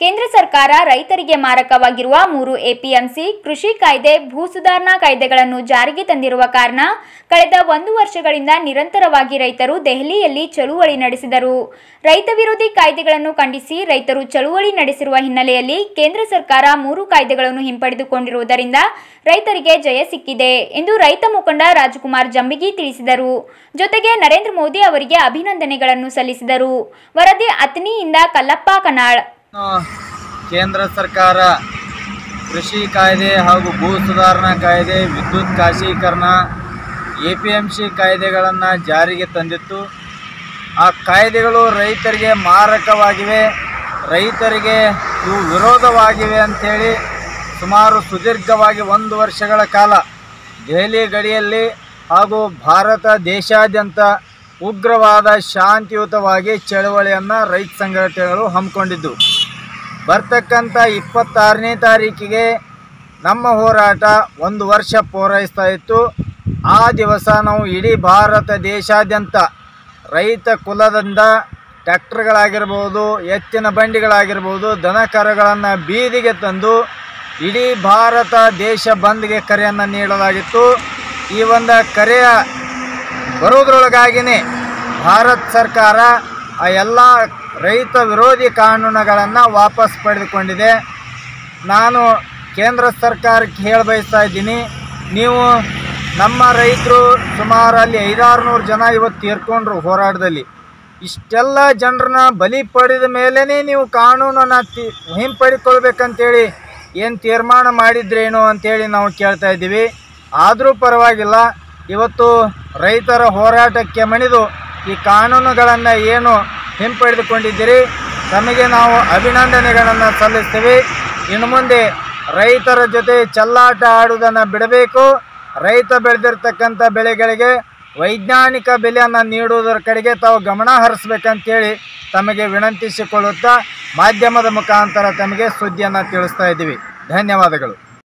ಕೇಂದ್ರ ಸರ್ಕಾರ ರೈತರಿಗೆ ಮಾರಕವಾಗಿರುವ ಮೂರು ಎಪಿಎಂಸಿ ಕೃಷಿ ಕಾಯ್ದೆ ಭೂ ಸುಧಾರಣಾ ಕಾಯ್ದೆಗಳನ್ನು ಜಾರಿಗೆ ತಂದಿರುವ ಕಾರಣ ಕಳೆದ ಒಂದು ವರ್ಷಗಳಿಂದ ನಿರಂತರವಾಗಿ ರೈತರು ದೆಹಲಿಯಲ್ಲಿ ಚಳುವಳಿ ನಡೆಸಿದರು ರೈತ ವಿರೋಧಿ ಕಾಯ್ದೆಗಳನ್ನು ಖಂಡಿಸಿ ರೈತರು ಚಳುವಳಿ ನಡೆಸಿರುವ ಹಿನ್ನೆಲೆಯಲ್ಲಿ ಕೇಂದ್ರ ಸರ್ಕಾರ ಮೂರು ಕಾಯ್ದೆಗಳನ್ನು ಹಿಂಪಡೆದುಕೊಂಡಿರುವುದರಿಂದ ರೈತರಿಗೆ ಜಯ ಸಿಕ್ಕಿದೆ ಎಂದು ರೈತ ಮುಖಂಡ ರಾಜಕುಮಾರ್ ಜಂಬಿಗಿ ತಿಳಿಸಿದರು ಜೊತೆಗೆ ನರೇಂದ್ರ ಮೋದಿ ಅವರಿಗೆ ಅಭಿನಂದನೆಗಳನ್ನು ಸಲ್ಲಿಸಿದರು ವರದಿ ಅತ್ನಿಯಿಂದ ಕಲ್ಲಪ್ಪ ಕನಾಳ್ ಇನ್ನು ಕೇಂದ್ರ ಸರ್ಕಾರ ಕೃಷಿ ಕಾಯ್ದೆ ಹಾಗೂ ಭೂ ಸುಧಾರಣಾ ಕಾಯ್ದೆ ವಿದ್ಯುತ್ ಖಾಸಗೀಕರಣ ಎ ಪಿ ಎಮ್ ಸಿ ಕಾಯ್ದೆಗಳನ್ನು ಜಾರಿಗೆ ತಂದಿತ್ತು ಆ ಕಾಯ್ದೆಗಳು ರೈತರಿಗೆ ಮಾರಕವಾಗಿವೆ ರೈತರಿಗೆ ಇವು ವಿರೋಧವಾಗಿವೆ ಅಂಥೇಳಿ ಸುಮಾರು ಸುದೀರ್ಘವಾಗಿ ಒಂದು ವರ್ಷಗಳ ಕಾಲ ದೆಹಲಿ ಗಡಿಯಲ್ಲಿ ಹಾಗೂ ಭಾರತ ದೇಶಾದ್ಯಂತ ಉಗ್ರವಾದ ಶಾಂತಿಯುತವಾಗಿ ಚಳವಳಿಯನ್ನು ರೈತ ಸಂಘಟನೆಗಳು ಹಮ್ಮಿಕೊಂಡಿದ್ದು ಬರ್ತಕ್ಕಂಥ ಇಪ್ಪತ್ತಾರನೇ ತಾರೀಕಿಗೆ ನಮ್ಮ ಹೋರಾಟ ಒಂದು ವರ್ಷ ಪೂರೈಸ್ತಾ ಇತ್ತು ಆ ದಿವಸ ನಾವು ಇಡೀ ಭಾರತ ದೇಶಾದ್ಯಂತ ರೈತ ಕುಲದಿಂದ ಟ್ರ್ಯಾಕ್ಟರ್ಗಳಾಗಿರ್ಬೋದು ಎತ್ತಿನ ಬಂಡಿಗಳಾಗಿರ್ಬೋದು ದನ ಕರುಗಳನ್ನು ಬೀದಿಗೆ ತಂದು ಇಡೀ ಭಾರತ ದೇಶ ಬಂದ್ಗೆ ಕರೆಯನ್ನು ನೀಡಲಾಗಿತ್ತು ಈ ಒಂದು ಕರೆಯ ಬರೋದ್ರೊಳಗಾಗಿನೇ ಭಾರತ ಸರ್ಕಾರ ಆ ಎಲ್ಲ ರೈತ ವಿರೋಧಿ ಕಾನೂನುಗಳನ್ನು ವಾಪಸ್ ಪಡೆದುಕೊಂಡಿದೆ ನಾನು ಕೇಂದ್ರ ಸರ್ಕಾರಕ್ಕೆ ಹೇಳ ಬಯಸ್ತಾ ಇದ್ದೀನಿ ನೀವು ನಮ್ಮ ರೈತರು ಸುಮಾರು ಅಲ್ಲಿ ಐದಾರು ನೂರು ಜನ ಇವತ್ತು ತೀರ್ಕೊಂಡ್ರು ಹೋರಾಟದಲ್ಲಿ ಇಷ್ಟೆಲ್ಲ ಜನರನ್ನ ಬಲಿ ಪಡೆದ ಮೇಲೇ ನೀವು ಕಾನೂನನ್ನು ತಿ ಹಿಂಪಡಿಕೊಳ್ಬೇಕಂತೇಳಿ ಏನು ತೀರ್ಮಾನ ಮಾಡಿದ್ರೇನು ಅಂತೇಳಿ ನಾವು ಕೇಳ್ತಾ ಇದ್ದೀವಿ ಆದರೂ ಪರವಾಗಿಲ್ಲ ಇವತ್ತು ರೈತರ ಹೋರಾಟಕ್ಕೆ ಮಣಿದು ಈ ಕಾನೂನುಗಳನ್ನು ಏನು ಹಿಂಪಡೆದುಕೊಂಡಿದ್ದೀರಿ ತಮಗೆ ನಾವು ಅಭಿನಂದನೆಗಳನ್ನು ಸಲ್ಲಿಸ್ತೀವಿ ಇನ್ನು ಮುಂದೆ ರೈತರ ಜೊತೆ ಚೆಲ್ಲಾಟ ಆಡುವುದನ್ನು ಬಿಡಬೇಕು ರೈತ ಬೆಳೆದಿರ್ತಕ್ಕಂಥ ಬೆಳೆಗಳಿಗೆ ವೈಜ್ಞಾನಿಕ ಬೆಲೆಯನ್ನು ನೀಡುವುದರ ಕಡೆಗೆ ತಾವು ಗಮನ ಹರಿಸ್ಬೇಕಂತೇಳಿ ತಮಗೆ ವಿನಂತಿಸಿಕೊಳ್ಳುತ್ತಾ ಮಾಧ್ಯಮದ ಮುಖಾಂತರ ತಮಗೆ ಸುದ್ದಿಯನ್ನು ತಿಳಿಸ್ತಾ ಇದ್ದೀವಿ ಧನ್ಯವಾದಗಳು